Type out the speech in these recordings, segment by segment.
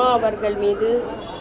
அவர்கள் மீது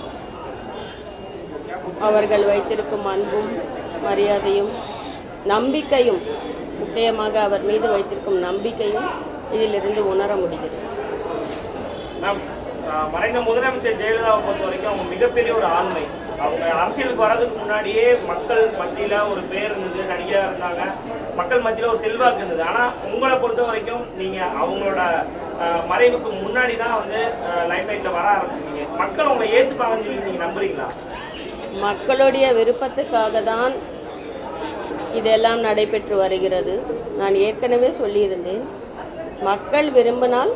அவர்கள் வைத்திருக்கும் அன்பும் மரியாதையும் நம்பிக்கையும் முக்கியமாக அவர் மீது வைத்திருக்கும் நம்பிக்கையும் இதிலிருந்து உணர முடிகிறது மேம் ஆஹ் மறைந்த முதலமைச்சர் ஜெயலலிதாவை பொறுத்த வரைக்கும் அவங்க மிகப்பெரிய ஒரு ஆண்மை அவங்க அரசியலுக்கு வர்றதுக்கு முன்னாடியே மக்கள் மத்தியில ஒரு பேர் இருந்தது நடிகையா இருந்தாங்க மக்கள் மத்தியில ஒரு செல்வாக்கு இருந்தது ஆனா உங்களை பொறுத்த வரைக்கும் நீங்க அவங்களோட ஆஹ் மறைவுக்கு முன்னாடி தான் வந்து லைம்லைட்ல வர ஆரம்பிச்சிருக்கீங்க மக்கள் உங்களை ஏத்துப்பாங்கன்னு சொல்லி நீங்க நம்புறீங்களா மக்களுடைய விருப்பத்துக்காக தான் இதெல்லாம் நடைபெற்று வருகிறது நான் ஏற்கனவே சொல்லியிருந்தேன் மக்கள் விரும்பினால்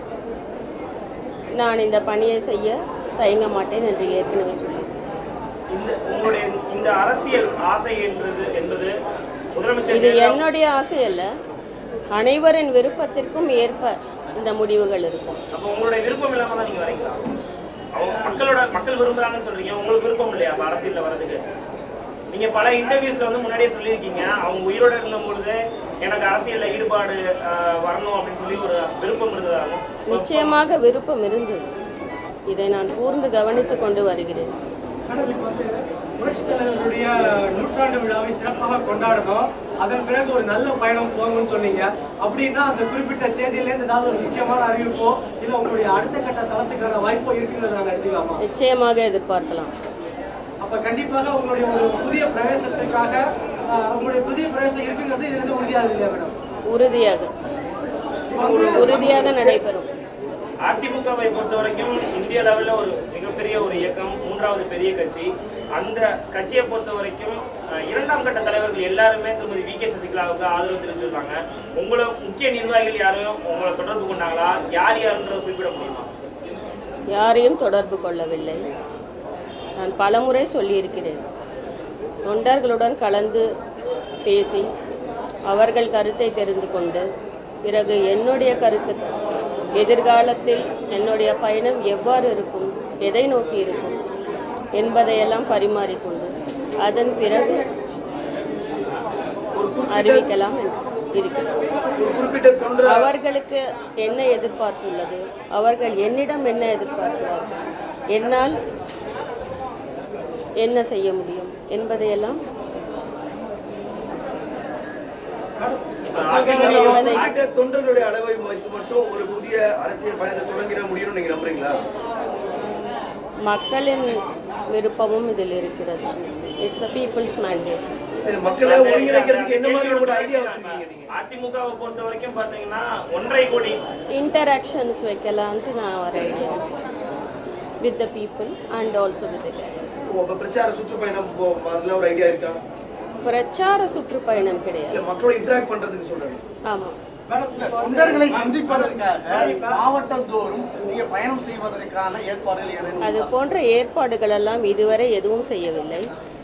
நான் இந்த பணியை செய்ய தயங்க மாட்டேன் என்று ஏற்கனவே சொல்லியிருந்தேன் இந்த உங்களுடைய இந்த அரசியல் ஆசை என்றது என்பது முதலமைச்சர் இது ஜெயலலிதா என்னுடைய ஆசை அல்ல அனைவரின் விருப்பத்திற்கும் ஏற்ப இந்த முடிவுகள் இருக்கும் அப்போ உங்களுடைய விருப்பம் இல்லாம தான் நீங்க வரீங்களா அவங்க மக்களோட மக்கள் விரும்புறாங்கன்னு சொல்றீங்க உங்களுக்கு விருப்பம் இல்லையா அப்ப அரசியல்ல வர்றதுக்கு நீங்க பல இன்டர்வியூஸ்ல வந்து முன்னாடியே சொல்லியிருக்கீங்க அவங்க உயிரோட இருந்த பொழுது எனக்கு அரசியல்ல ஈடுபாடு ஆஹ், வரணும் அப்படின்னு சொல்லி ஒரு விருப்பம் இருந்ததாகும் நிச்சயமாக விருப்பம் இருந்தது இதை நான் கூர்ந்து கவனித்துக் கொண்டு வருகிறேன் மேடம் இப்போ வந்து புரட்சித் தலைவருடைய நூற்றாண்டு விழாவை சிறப்பாக கொண்டாடணும் அதன் பிறகு ஒரு நல்ல பயணம் போகணும்னு சொன்னீங்க அப்படின்னா அந்த குறிப்பிட்ட தேதியிலேருந்து ஏதாவது ஒரு முக்கியமான அறிவிப்போ இல்ல உங்களுடைய அடுத்த கட்ட தளத்துக்கான வாய்ப்போ இருக்குன்னு நாங்கள் எடுத்துக்கலாமா நிச்சயமாக எதிர்பார்க்கலாம் அப்ப கண்டிப்பாக உங்களுடைய ஒரு புதிய பிரவேசத்திற்காக ஆஹ், உங்களுடைய புதிய பிரவேசம் இருக்குங்கிறது இதுல இருந்து உறுதியாக இல்லையா மேடம் உறுதியாக உறுதியாக நடைபெறும் அதிமுகவை பொறுத்த வரைக்கும் இந்திய லெவல்ல ஒரு மிகப்பெரிய ஒரு இயக்கம் மூன்றாவது பெரிய கட்சி அந்த கட்சியை பொறுத்த வரைக்கும் அஹ், இரண்டாம் கட்ட தலைவர்கள் எல்லாருமே திருமதி வி கே சசிகலாவுக்கு ஆதரவு தெரிவிச்சிருக்காங்க உங்களை முக்கிய நிர்வாகிகள் யாரும் உங்களை தொடர்பு கொண்டாங்களா யார் யாருன்றதை குறிப்பிட முடியுமா யாரையும் தொடர்பு கொள்ளவில்லை நான் பலமுறை சொல்லியிருக்கிறேன் தொண்டர்களுடன் கலந்து பேசி அவர்கள் கருத்தை தெரிந்து கொண்டு பிறகு என்னுடைய கருத்து எதிர்காலத்தில் என்னுடைய பயணம் எவ்வாறு இருக்கும் எதை நோக்கி இருக்கும் என்பதையெல்லாம் பரிமாறிக்கொண்டு அதன் பிறகு அறிவிக்கலாம் என்று இருக்கிறது ஒரு குறிப்பிட்ட தொண்டர் அவர்களுக்கு என்ன எதிர்பார்ப்பு உள்ளது அவர்கள் என்னிடம் என்ன எதிர்பார்க்கிறார்கள் என்னால் என்ன செய்ய முடியும் என்பதையெல்லாம் குறிப்பிட்ட தொண்டர்களுடைய அளவை வைத்து மட்டும் ஒரு புதிய அரசியல் பயணத்தை தொடங்கிட முடியும்னு நீங்க நம்புறீங்களா மக்களின் விருப்பமும் இதில் இருக்கிறது இட்ஸ் த பீப்புள்ஸ் மேண்டேட் இது மக்களை ஒருங்கிணைக்கிறதுக்கு என்ன மாதிரி ஒரு ஐடியா வச்சிருக்கீங்க நீங்க அதிமுகவை பொறுத்த வரைக்கும் பாத்தீங்கன்னா ஒன்றரை கோடி இன்டராக்ஷன்ஸ் வைக்கலான்ட்டு நான் வர idea with the people and also with the உங்க பிரச்சார சுற்றுப்பயணம் போ- அதுல ஒரு ஐடியா இருக்கா பிரச்சார சுற்றுப்பயணம் கிடையாது இல்ல மக்களோட இன்டராக்ட் பண்றதுக்கு சொல்றேன் ஆமாம் தொண்டர்களை சந்திப்பதற்காக மாவட்டம் தோறும் நீங்க பயணம் செய்வதற்கான ஏற்பாடுகள் ஏதேனும் அது உண்டா? போன்ற ஏற்பாடுகள் எல்லாம் இதுவரை எதுவும் செய்யவில்லை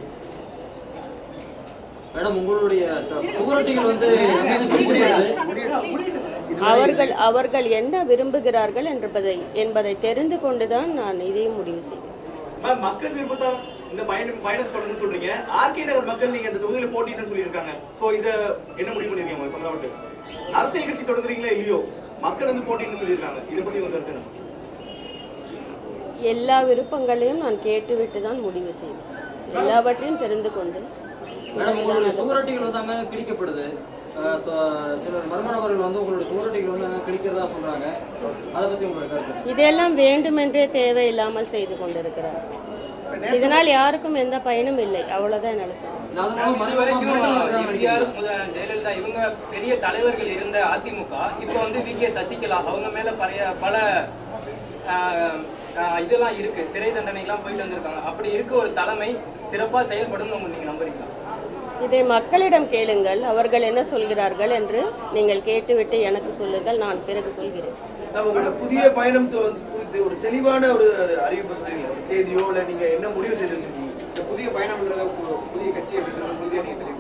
மேடம் உங்களுடைய ச- சுவரொட்டிகள் வந்து எங்கேருந்து பிடிக்கப்படுது அவர்கள் அவர்கள் என்ன விரும்புகிறார்கள் என்பதை என்பதை தெரிந்து கொண்டுதான் நான் இதையும் முடிவு செய்வேன் மேம், மக்கள் விருப்பத்தால் இந்த பயணம் பயணத்தை தொடர்ந்து சொல்றீங்க ஆர்கே நகர் மக்கள் நீங்க இந்த தொகுதியில போட்டிட்டு சொல்லியிருக்காங்க சோ இத என்ன முடிவு பண்ணிருக்கீங்க உங்க சொந்தப்பட்டு அரசியல் கட்சி தொடங்குறீங்களா இல்லையோ மக்கள் வந்து போட்டிட்டு சொல்லியிருக்காங்க இதை பத்தி உங்க கருத்து என்ன? எல்லா விருப்பங்களையும் நான் கேட்டுவிட்டு தான் முடிவு செய்வேன் எல்லாவற்றையும் தெரிந்து கொண்டு மேடம் உங்களுடைய சுவரொட்டிகள் வந்து அங்கே கிழிக்கப்படுது அஹ், தொ- சிலர் மர்ம நபர்கள் வந்து உங்களுடைய சுவரொட்டிகள் வந்து அங்கே கிழிக்கிறதா சொல்றாங்க அதை பத்தி உங்களுடைய கருத்து இதெல்லாம் வேண்டுமென்றே தேவையில்லாமல் செய்து கொண்டிருக்கிறார் இதனால் யாருக்கும் எந்த பயனும் இல்லை அவ்வளவுதான் நினைச்சேன் நான் அதனால மர்ம இதுவரைக்கும் நபர்கள் இருக்காங்க எம்ஜிஆர் நினைக்கிறேன். முத- ஜெயலலிதா இவங்க பெரிய தலைவர்கள் இருந்த அதிமுக இப்போ வந்து வி கே சசிகலா அவங்க மேல பழைய பல ஆஹ், ஆஹ், இதெல்லாம் இருக்கு சிறை தண்டனைக்கெல்லாம் போயிட்டு வந்திருக்காங்க அப்படி இருக்க ஒரு தலைமை சிறப்பா செயல்படும் நீங்க நம்புறீங்களா இதை மக்களிடம் கேளுங்கள் அவர்கள் என்ன சொல்கிறார்கள் என்று நீங்கள் கேட்டுவிட்டு எனக்கு சொல்லுங்கள் நான் பிறகு சொல்கிறேன் நம்ம உங்களோட புதிய பயணம் தொ- குறித்து ஒரு தெளிவான ஒரு அறிவிப்பு சொல்றீங்க ஒரு தேதியோ இல்ல நீங்க என்ன முடிவு செய்து வச்சிருக்கீங்க இந்த புதிய பயணம்ன்றத பு- புதிய கட்சி அப்படின்றத புதிய நீங்க தெளிவு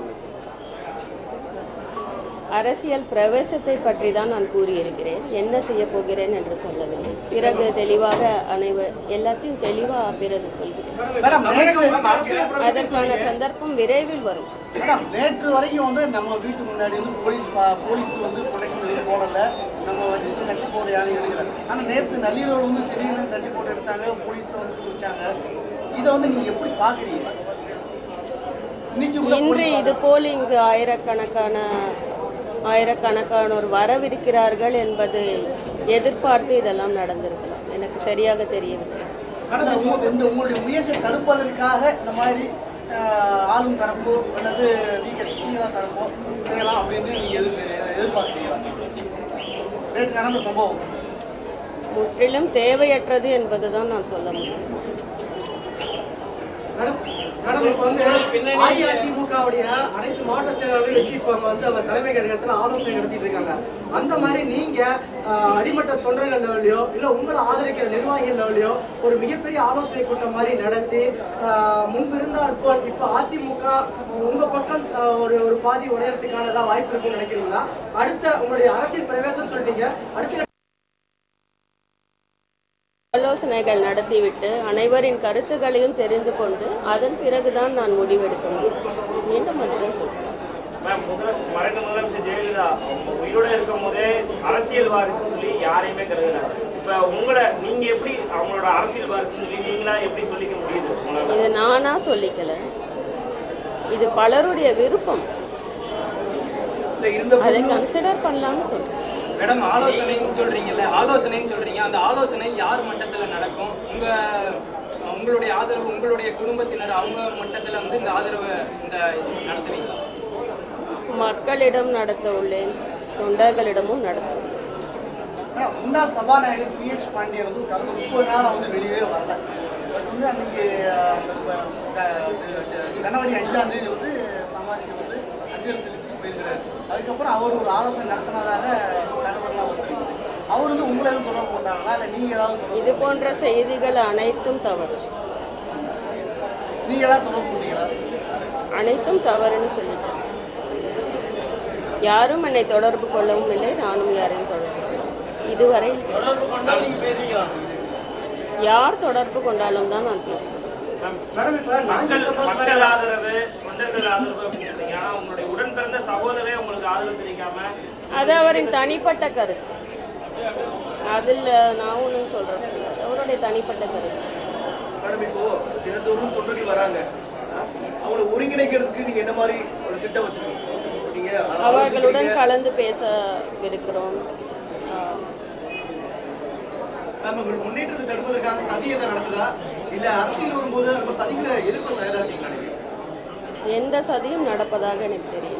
அரசியல் பிரவேசத்தை பற்றி தான் நான் கூறியிருக்கிறேன் என்ன செய்ய போகிறேன் என்று சொல்லவில்லை பிறகு தெளிவாக அனைவர் எல்லாத்தையும் தெளிவாக பிறகு சொல்கிறேன் மேடம் நேற்று மேம், அரசியல் பிரவேசம் அதற்கான சந்தர்ப்பம் விரைவில் வரும் மேடம் நேற்று வரைக்கும் வந்து நம்ம வீட்டு முன்னாடி வந்து போலீஸ் பா- போலீஸ் வந்து ப்ரொடெக்ஷன் எதுவும் போடல நம்ம வச்சு கட்டி போட யாரும் எடுக்கல ஆனா நேற்று நள்ளிரவு வந்து திடீர்னு கட்டி போட்டு எடுத்தாங்க போலீஸ் வந்து பிடிச்சாங்க இதை வந்து நீங்க எப்படி பாக்குறீங்க இன்னைக்கு உள்ள இன்று போலீஸ் இது போல் இங்கு ஆயிரக்கணக்கான ஆயிரக்கணக்கானோர் வரவிருக்கிறார்கள் என்பதை எதிர்பார்த்து இதெல்லாம் நடந்திருக்கலாம் எனக்கு சரியாக தெரியவில்லை கடந்த உங்க- இந்த உங்களுடைய முயற்சியை தடுப்பதற்காக இந்த மாதிரி ஆஹ், ஆளும் தரப்போ அல்லது வி கே சசிகலா தரப்போ செய்யலாம் அப்படின்னு நீங்க எதிர் எதிர்பார்க்கிறீங்களா நேற்று நடந்த சம்பவம் முற்றிலும் தேவையற்றது என்பதுதான் நான் சொல்ல முடியும் மேடம் மேடம் இப்போ வந்து அஇஅதிமுகவுடைய அனைத்து மாவட்ட செயலாளர்களையும் வச்சு இப்போ அவங்க வந்து அவங்க தலைமை கழகத்தில் ஆலோசனை நடத்திட்டு இருக்காங்க அந்த மாதிரி நீங்க ஆஹ், அடிமட்ட தொண்டர்கள் லெவலையோ இல்ல உங்களை ஆதரிக்கிற நிர்வாகிகள் லெவலையோ ஒரு மிகப்பெரிய ஆலோசனை கூட்டம் மாதிரி நடத்தி ஆஹ், முன்பு இருந்த இப்போ இப்போ அதிமுக உங்க பக்கம் ஆஹ், ஒரு ஒரு பாதி உடையறதுக்கான ஏதாவது வாய்ப்பு இருக்குன்னு நினைக்கிறீங்களா அடுத்த உங்களுடைய அரசியல் பிரவேசம் சொல்லிட்டீங்க அடுத்த ஆலோசனைகள் நடத்திவிட்டு அனைவரின் கருத்துக்களையும் தெரிந்து கொண்டு அதன் பிறகுதான் நான் முடிவெடுக்க முடியும் மீண்டும் அதுதான் சொல்றேன் மேம் முதல் மறைந்த முதலமைச்சர் ஜெயலலிதா அவங்க உயிரோட இருக்கும் போதே அரசியல் வாரிசுன்னு சொல்லி யாரையுமே கருதுனாங்க இப்ப உங்களை நீங்க எப்படி அவங்களோட அரசியல் வாரிசுன்னு சொல்லி நீங்களா எப்படி சொல்லிக்க முடியுது உங்களால இது நானா சொல்லிக்கல இது பலருடைய விருப்பம் இல்ல இருந்த அதை போதிலும் கன்சிடர் பண்ணலாம்னு சொல்றேன் மேடம் ஆலோசனைன்னு சொல்றீங்கல்ல ஆலோசனைன்னு சொல்றீங்க அந்த ஆலோசனை யார் மட்டத்துல நடக்கும் உங்க உங்களுடைய ஆதரவு உங்களுடைய குடும்பத்தினர் அவங்க மட்டத்துல வந்து இந்த ஆதரவு இந்த நடத்துவீங்களா மக்களிடம் நடத்த உள்ளேன் தொண்டர்களிடமும் நடத்த உள்ளேன். ஆனா, முன்னாள் சபாநாயகர் பி எச் பாண்டியன் வந்து கடந்த முப்பது நாள் வந்து வெளியவே வரல பட் வந்து அன்னைக்கு ஆஹ், அந்த, ஆஹ், ஜனவரி அஞ்சாம் தேதி வந்து சமாதிக்கு வந்து அஞ்சல் செலுத்தி போயிருக்கிறாரு அதுக்கப்புறம் அவர் ஒரு ஆலோசனை நடத்தினதாக தகவல்லாம் வந்திருக்கு அவர் வந்து உங்களை எதுவும் தொடர்பு கொண்டாங்களா இல்லை நீங்க ஏதாவது தொடர்பு இது போன்ற செய்திகள் அனைத்தும் தவறு நீங்க ஏதாவது தொடர்பு கொண்டீங்களா அனைத்தும் தவறுன்னு சொல்லிட்டேன் யாரும் என்னை தொடர்பு கொள்ளவும் இல்லை நானும் யாரையும் தொடர்பு கொள்ளவும் இதுவரை யார் தொடர்பு கொண்டாலும் தான் நான் பேசுவேன் மேடம் இப்போ மக்கள் மக்கள் ஆதரவு தொண்டர்கள் ஆதரவு அப்படின்னு சொன்னீங்க ஆனா உங்களுடைய உடன் பிறந்த சகோதரே உங்களுக்கு ஆதரவு தெரிவிக்காம அது அவரின் தனிப்பட்ட கருத்து அதில் நான் ஒன்றும் சொல்கிறேன் அவருடைய தனிப்பட்ட கருத்து மேடம் இப்போ தினந்தோறும் தொண்டர்கள் வராங்க ஆ? அவங்களை ஒருங்கிணைக்கிறதுக்கு நீங்க என்ன மாதிரி ஒரு திட்டம் வச்சிருக்கீங்க நீங்க அவர்களுடன் ஆலோசிக்கிறீங்க. கலந்து பேசவிருக்கிறோம் ஆஹ், நம்ம ஒரு முன்னேற்றத்தை தடுப்பதற்காக சதி எதை நடக்குதா இல்ல அரசியல் வரும்போது நம்ம சதிகளை எதிர்க்க தயாரா இருக்கீங்களா நீங்க எந்த சதியும் நடப்பதாக எனக்கு தெரியும்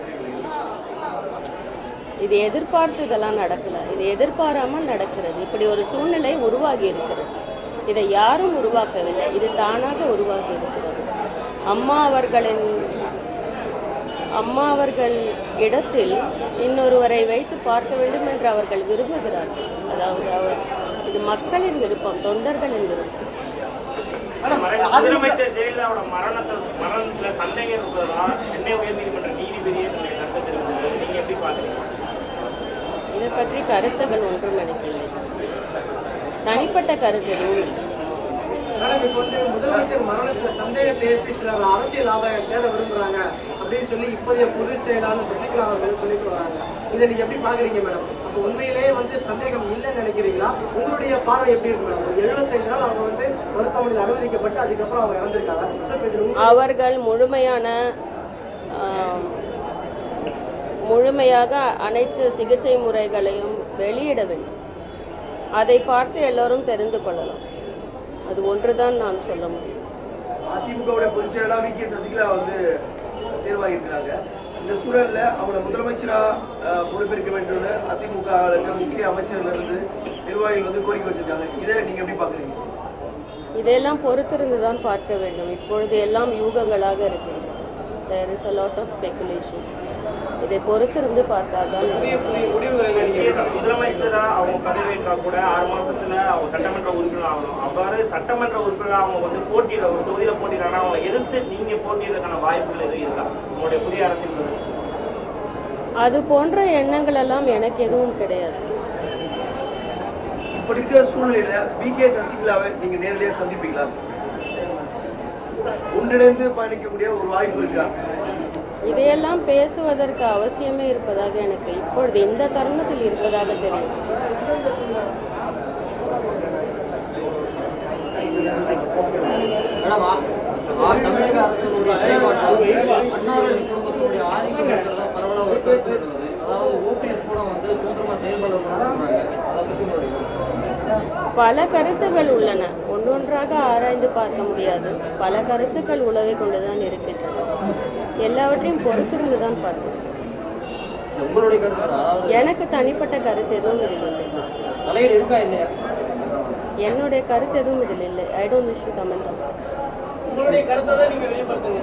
இது எதிர்பார்த்து இதெல்லாம் நடக்கல இது எதிர்பாராமல் நடக்கிறது இப்படி ஒரு சூழ்நிலை உருவாகி இருக்கிறது இதை யாரும் உருவாக்கவில்லை இது தானாக உருவாகி இருக்கிறது அம்மா அவர்களின் அம்மா அவர்கள் இடத்தில் இன்னொருவரை வைத்து பார்க்க வேண்டும் என்று அவர்கள் விரும்புகிறார்கள் அதாவது அவர் இது மக்களின் விருப்பம் தொண்டர்களின் விருப்பம் மறைந்த முதலமைச்சர் ஜெயலலிதாவோட மரணத்தை மரணத்துல சந்தேகம் இருப்பதா சென்னை உயர்நீதிமன்ற நீதிபதியே தன்னுடைய கருத்தை தெரிவித்தது நீங்க எப்படி பாக்குறீங்க இதை பற்றி கருத்துகள் ஒன்றும் எனக்கு இல்லை தனிப்பட்ட கருத்து எதுவும் இல்லை மேடம் இப்போ வந்து முதலமைச்சர் மரணத்துல சந்தேகத்தை ஏற்பி சிலர் அரசியல் ஆதாயம் தேட விரும்புறாங்க அப்படின்னு சொல்லி இப்போதைய பொதுச் செயலாளர் சசிகலா அவர்கள் சொல்லிட்டு வராங்க இதை நீங்க எப்படி பாக்குறீங்க மேடம் அப்போ உண்மையிலேயே வந்து சந்தேகம் இல்லைன்னு நினைக்கிறீங்களா உங்களுடைய பார்வை எப்படி இருக்கு மேடம் ஒரு எழுபத்தைந்து நாள் அவங்க வந்து மருத்துவமனையில் அனுமதிக்கப்பட்டு அதுக்கப்புறம் அவங்க இறந்திருக்காங்க So, இப்ப இது உங்க- அவர்கள் முழுமையான ஆம், முழுமையாக அனைத்து சிகிச்சை முறைகளையும் வெளியிட வேண்டும் அதை பார்த்து எல்லோரும் தெரிந்து கொள்ளலாம் அது ஒன்றுதான் நான் சொல்ல முடியும் அதிமுகவுடைய பொதுச் செயலாளர் வி கே சசிகலா வந்து தேர்வாகியிருக்கிறாங்க இந்த சூழல்ல அவங்களை முதலமைச்சரா அஹ், பொறுப்பேற்க வேண்டும்னு அதிமுக ல இருக்க முக்கிய அமைச்சர்ல இருந்து நிர்வாகிகள் வந்து கோரிக்கை வச்சிருக்காங்க இதை நீங்க எப்படி பாக்குறீங்க இதையெல்லாம் பொறுத்திருந்து தான் பார்க்க வேண்டும் இப்பொழுது எல்லாம் யூகங்களாக இருக்கிறது there is a lot of speculation இதை பொறுத்திருந்து பார்த்தால் தான் முதலமைச்சரா அவங்க பதவியேற்றா கூட ஆறு மாசத்துல அவங்க சட்டமன்ற உறுப்பினர் ஆகணும் அவ்வாறு சட்டமன்ற உறுப்பினர் அவங்க வந்து போட்டியிட ஒரு தொகுதியில போட்டியிடறாங்கன்னா அவங்க எதிர்த்து நீங்க போட்டியிடறதுக்கான வாய்ப்புகள் எதுவும் இருக்கா உங்களுடைய புதிய அரசியல் பிரவேசம். அது போன்ற எண்ணங்கள் எல்லாம் எனக்கு எதுவும் கிடையாது இப்படி இருக்கிற சூழ்நிலையில வி கே சசிகலாவை நீங்க நேரடியாக சந்திப்பீங்களா ஒன்றிணைந்து பயணிக்கக்கூடிய ஒரு வாய்ப்பு இருக்கா இதையெல்லாம் பேசுவதற்கு அவசியமே இருப்பதாக எனக்கு இப்பொழுது இந்த தருணத்தில் இருப்பதாக தெரியும் மேடம் ஆ- ஆ- தமிழக அரசுடைய செயல்பாட்டால் அன்னாரின் குடும்பத்தினுடைய ஆதிக்கம் இருக்கிறதா பரவலாக ஒரு கருத்து இருக்கிறது அதாவது ஓபிஎஸ் கூட வந்து சுதந்திரமா செயல்படணும்னு சொல்றாங்க அதை பத்தி உங்களுடைய கருத்து? பல கருத்துக்கள் உள்ளன ஒன்றொன்றாக ஆராய்ந்து பார்க்க முடியாது பல கருத்துக்கள் உலவை கொண்டுதான் இருக்கின்றன எல்லாவற்றையும் பொறுத்திருந்து தான் பார்க்கணும் உங்களுடைய கருத்து என்ன? அதாவது எனக்கு தனிப்பட்ட கருத்து எதுவும் இதில் இல்லை தலையீடு இருக்கா இல்லையா என்னுடைய கருத்து எதுவும் இதில் இல்லை I don't wish to comment on உங்களுடைய கருத்தை தான் நீங்க வெளிப்படுத்துங்க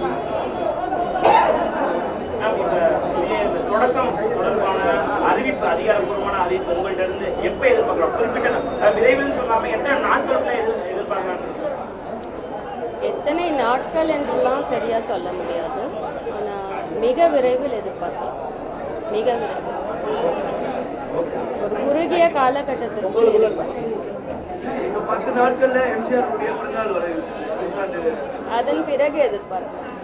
இந்த தொடக்கம் தொடர்பான அறிவிப்பு அதிகாரப்பூர்வமான அறிவிப்பு உங்கள்ட்ட இருந்து எப்ப எதிர்பார்க்கலாம் குறிப்பிட்ட அஹ், விரைவில் சொல்லாம எத்தனை நாட்களுக்குள்ள எதிர் எதிர்பார்க்கலாம் எத்தனை நாட்கள் என்றெல்லாம் சரியா சொல்ல முடியாது ஆனால் மிக விரைவில் எதிர்பார்க்கலாம் மிக விரைவில் ஒரு குறுகிய காலகட்டத்திற்கு எதிர்பார்க்கலாம் இந்த பத்து நாட்கள்ல எம்ஜிஆர் உடைய பிறந்தநாள் வரை நூற்றாண்டு அதன் பிறகு எதிர்பார்க்கலாம்